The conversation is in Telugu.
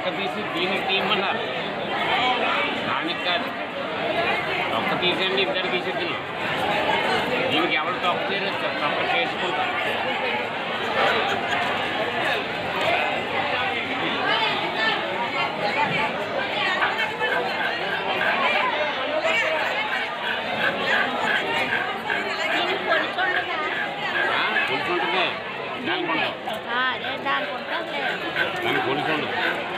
తొక్క తీసి దీనికి తీయమన్నారు దానికి కాదు తొక్క తీసండి ఇద్దరు తీసేద్దాం దీనికి ఎవరు తొక్క తీరొచ్చు తొక్క చేసుకుంటారు దీనికి పొడుచుండదా? ఆ, కొనుక్కుంటుంది దానికి ఉండదు ఆ, అదే దానికి ఉంటుంది దానికి కొనుక్కుండదు